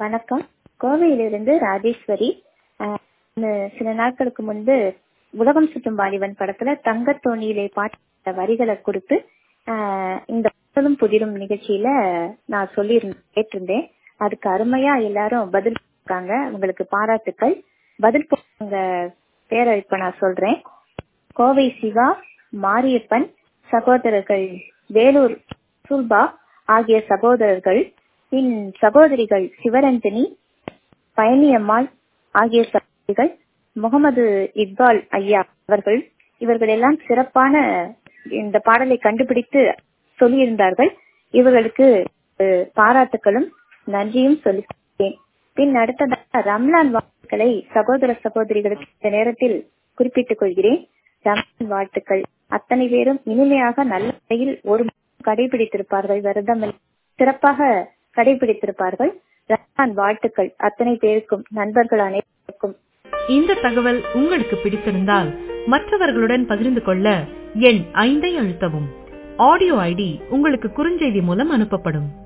வணக்கம் கோவையிலிருந்து ராஜேஸ்வரி அஹ், இந்த சில நாட்களுக்கு முன்பு உலகம் சுற்றும் வாலிபன் படத்துல தங்கத்தோணியிலே பாட்ட வரிகளை கொடுத்து அஹ், இந்த புத்தலும் புதிரும் நிகழ்ச்சியில நான் சொல்லி கேட்டிருந்தேன் அதுக்கு அருமையா எல்லாரும் பதில் இருக்காங்க உங்களுக்கு பாராட்டுக்கள் பதில் போங்க பேரை இப்ப நான் சொல்றேன் கோவை சிவா மாரியப்பன் சகோதரர்கள் வேலூர் சுல்பா ஆகிய சகோதரர்கள் பின் சகோதரிகள் சிவரஞ்சனி பழனியம்மாள் ஆகிய சகோதரிகள் முகமது இக்பால் ஐயா அவர்கள் இவர்கள் எல்லாம் சிறப்பான இந்த பாடலை கண்டுபிடித்து சொல்லியிருந்தார்கள் இவர்களுக்கு அஹ், பாராட்டுகளும் நன்றியும் சொல்லிக்கிறேன் பின் அடுத்ததாக ரம்லான் வாழ்த்துக்களை சகோதர சகோதரிகளுக்கு இந்த நேரத்தில் குறிப்பிட்டுக் கொள்கிறேன் ரம்லான் வாழ்த்துக்கள் அத்தனை பேரும் இனிமையாக நல்ல முறையில் ஒரு மாதம் கடைபிடித்திருப்பார்கள் விரதம் சிறப்பாக கடைபிடித்திருப்பார்கள் ரம்லான் வாழ்த்துக்கள் அத்தனை பேருக்கும் நண்பர்கள் அனைவருக்கும் இந்த தகவல் உங்களுக்கு பிடித்திருந்தால் மற்றவர்களுடன் பகிர்ந்து கொள்ள எண் ஐந்தை அழுத்தவும் ஆடியோ ஐடி உங்களுக்கு குறுஞ்செய்தி மூலம் அனுப்பப்படும்